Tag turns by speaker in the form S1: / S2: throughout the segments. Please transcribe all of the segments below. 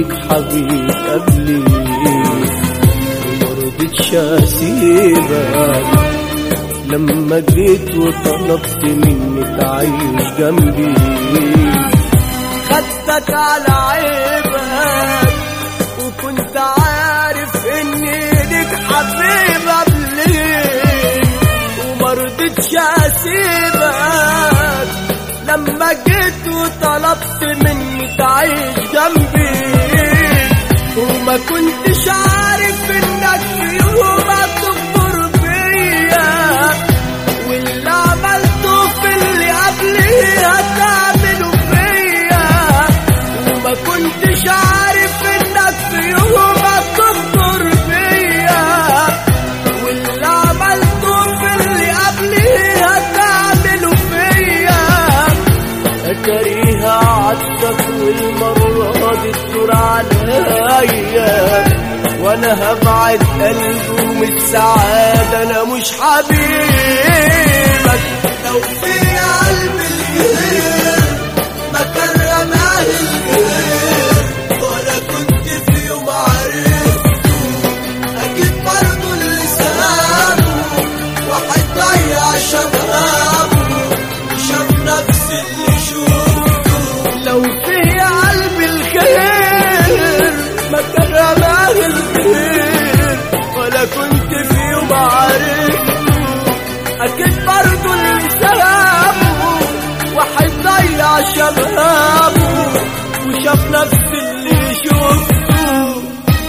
S1: ليك حبيب قبلي مرضتش اسيبك لما جيت وطلبت مني تعيش جنبي خدتك على عيبك وكنت عارف اني ليك حبيب قبلي ومرضتش اسيبك لما جيت وطلبت مني تعيش جنبي وما كنتش عارف انك في يوم هتكبر فيا واللي عملته في اللي قبلي هتعمله فيا وما كنتش عارف انك في يوم هتكبر فيا واللي عملته في اللي قبلي هتعمله فيا أكريها عطفك والمرة دي تدور عليا وانا هبعد قلبي ومن السعادة انا مش حبيبك
S2: لو في قلب الغير ما كرم اهل الغير ولا كنت في يوم عرفته اكيد برضه اللي سابه واحد ضيع شبابه وشاف نفس اللي شوفته
S1: لو في قلب الخير ما كان رماه الخير ولا كنت في يوم عرفته اكيد برضه اللي سابه واحد ضيع شبابه وشاف نفس اللي شفته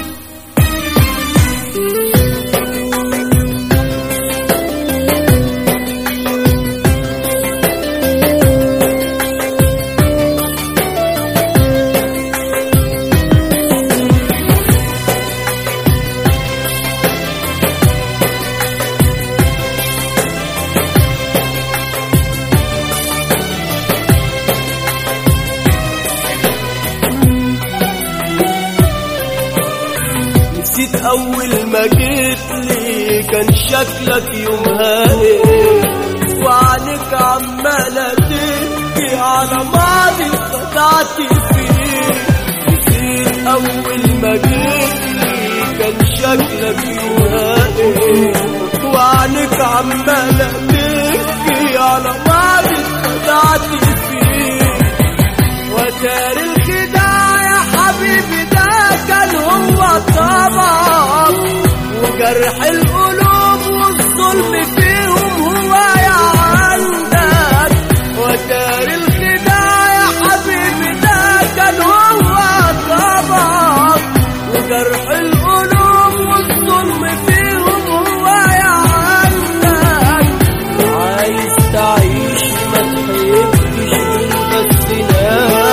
S1: نسيت اول ما جيت لي كان شكلك يومها ايه وعنك عمالة تبكي على ماضي خدعت فيه نسيت اول ما جيت لي كان شكلك يومها ايه وعنك عمالة تبكي على ماضي خدعت فيه وتار الخداع يا حبيبي ده كان هو طبعك وجرح القلوب والظلم فيهم هو يا عندك وتار الخداع يا حبيبي ده كان هو طبعك وجرح القلوب والظلم فيهم هو يا عندك عايز تعيش ما تحبش بس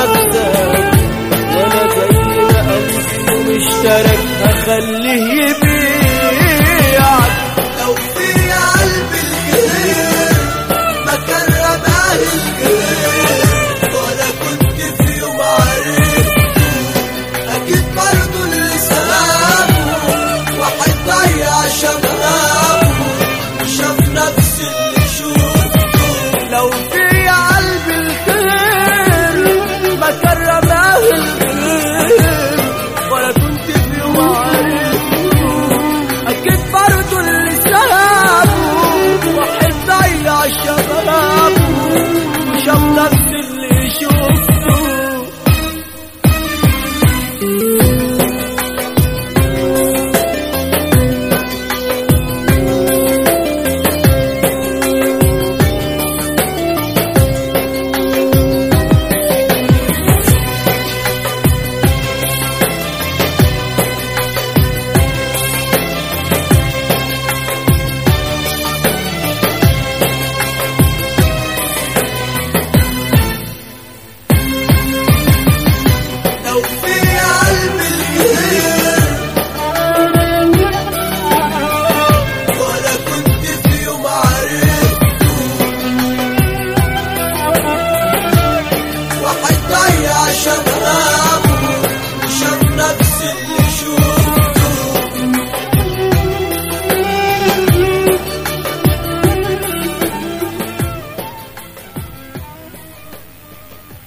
S1: نفسك وانا زي ما قلبي مشترك هخليه يبيع